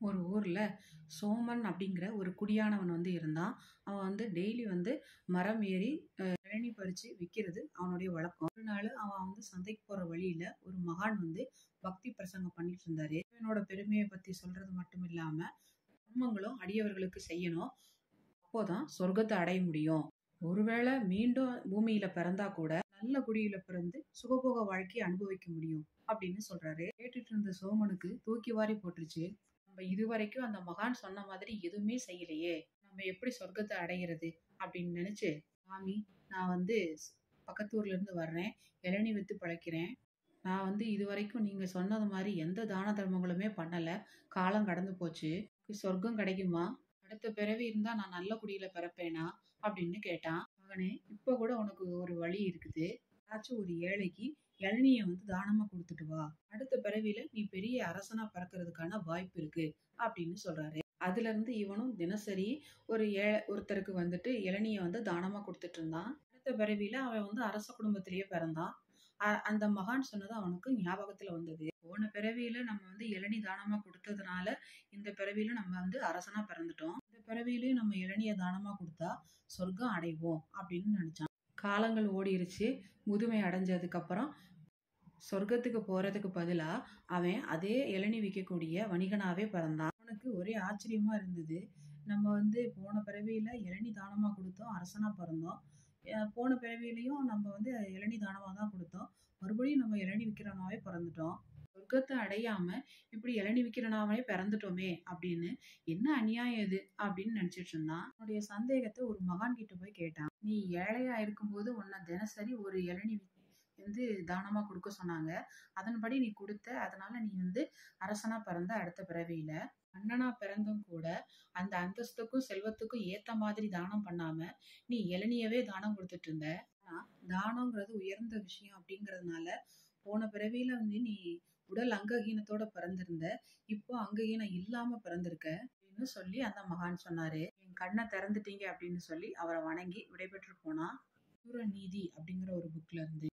ஒரு ஊர்ல சோமன் அப்படிங்கிற ஒரு குடியானவன் வந்து இருந்தான். அவன் வந்து டெய்லி வந்து மரம் ஏறி அ இளநீ பறிச்சு விக்கிறது அவனுடைய வழக்கம். ஒரு நாளு அவன் வந்து சந்தைக்கு போற வழியில ஒரு மகான் வந்து பக்தி பிரசங்கம் பண்ணிட்டு இருந்தாரு. இறைவனோட பெருமைய பத்தி சொல்றது மட்டும் இல்லாம, கர்மங்களும் அடியவர்களுக்கு செய்யணும். அப்போதான் சொர்க்கத்த அடைய முடியும். ஒருவேளை மீண்டும் பூமியில பிறந்தா கூட நல்ல குடியில பிறந்து சுகபோக வாழ்க்கைய அனுபவிக்க முடியும் அப்படின்னு சொல்றாரு. கேட்டுட்டு இருந்த சோமனுக்கு தூக்கி வாரி போட்டுருச்சு. நம்ம இதுவரைக்கும் அந்த மகான் சொன்ன மாதிரி எதுவுமே செய்யலையே. நம்ம எப்படி சொர்க்கத்த அடையிறது அப்படின்னு நினைச்சு, சாமி நான் வந்து ஸ் பக்கத்து ஊர்ல இருந்து வர்றேன். இளநீ வித்து பிழைக்கிறேன். நான் வந்து இதுவரைக்கும் நீங்க சொன்னது மாரி எந்த தான தர்மங்களுமே பண்ணல. காலம் கடந்து போச்சு. சொர்க்கம் கிடைக்குமா? அடுத்த பிறவி இருந்தா நான் நல்ல குடியில பிறப்பேனா? அப்படின்னு கேட்டான். மகனே இப்ப கூட உனக்கு ஒரு வழி இருக்குது. யாராச்சும் ஒரு ஏழைக்கு இளநீய வந்து தானமா குடுத்துட்டு வா. அடுத்த பிறவியில நீ பெரிய அரசனா பிறக்கறதுக்கான வாய்ப்பு இருக்கு அப்படின்னு சொல்றாரு. அதுல இருந்து இவனும் தினசரி ஒரு ஏ ஒருத்தருக்கு வந்துட்டு இளநீய வந்து தானமா குடுத்துட்டு இருந்தான். அடுத்த பிறவியில அவன் வந்து அரச குடும்பத்திலேயே பிறந்தான். அ அந்த மகான் சொன்னது அவனுக்கு ஞாபகத்துல வந்தது. போன பிறவியில நம்ம வந்து இளநீ தானமா குடுத்ததுனால, இந்த பிறவியில நம்ம வந்து அரசனா பிறந்துட்டோம். இந்த பிறவியிலயும் நம்ம இளநிய தானமா குடுத்தா சொர்க்கம் அடைவோம் அப்படின்னு நினைச்சான். காலங்கள் ஓடிருச்சு. முதுமை அடைஞ்சதுக்கு அப்புறம் சொர்க்கத்துக்கு போறதுக்கு பதிலா, அவன் அதே இளநீ விக்கக்கூடிய வணிகனாவே பிறந்தான். அவனுக்கு ஒரே ஆச்சரியமா இருந்தது. நம்ம வந்து போன பிறவியில இளநீ தானமா குடுத்தோம். அரசனா பிறந்தோம். அ போன பிறவியிலயும் நம்ம வந்து இளநீ தானமா தான் குடுத்தோம். மறுபடியும் நம்ம இளநீ விக்கிறவனாவே பிறந்துட்டோம். சொர்க்கத்த அடையாம இப்படி இளநீ விக்கிறவனாவே பிறந்துட்டோமே அப்படின்னு, என்ன அநியாயம் இது அப்படின்னு நினைச்சிட்டு இருந்தான். அவனுடைய சந்தேகத்த ஒரு மகான் கிட்ட போய் கேட்டான். நீ ஏழையா இருக்கும்போது உன்ன தினசரி ஒரு இளநீ வந்து தானமா குடுக்க சொன்னாங்க. அதன்படி நீ குடுத்த. அதனால நீ வந்து அரசனா பிறந்த அடுத்த பிறவியில. மன்னனா பிறந்தும் கூட அந்த அந்தஸ்துக்கும், செல்வத்துக்கும் ஏத்த மாதிரி தானம் பண்ணாம, நீ இளநியவே தானம் குடுத்துட்டு இருந்த. ஆனா தானம்ங்கிறது உயர்ந்த விஷயம் அப்படிங்கிறதுனால, போன பிறவியில வந்து நீ உடல் அங்கஹீனத்தோட பிறந்திருந்த. இப்போ அங்கஹீனம் இல்லாம பிறந்திருக்க அப்படின்னு சொல்லி அந்த மகான் சொன்னாரு. என் கண்ண திறந்துட்டீங்க அப்படின்னு சொல்லி அவர வணங்கி விடைபெற்று போனான். "சூர நீதி" அப்படிங்கிற ஒரு புக்ல இருந்து.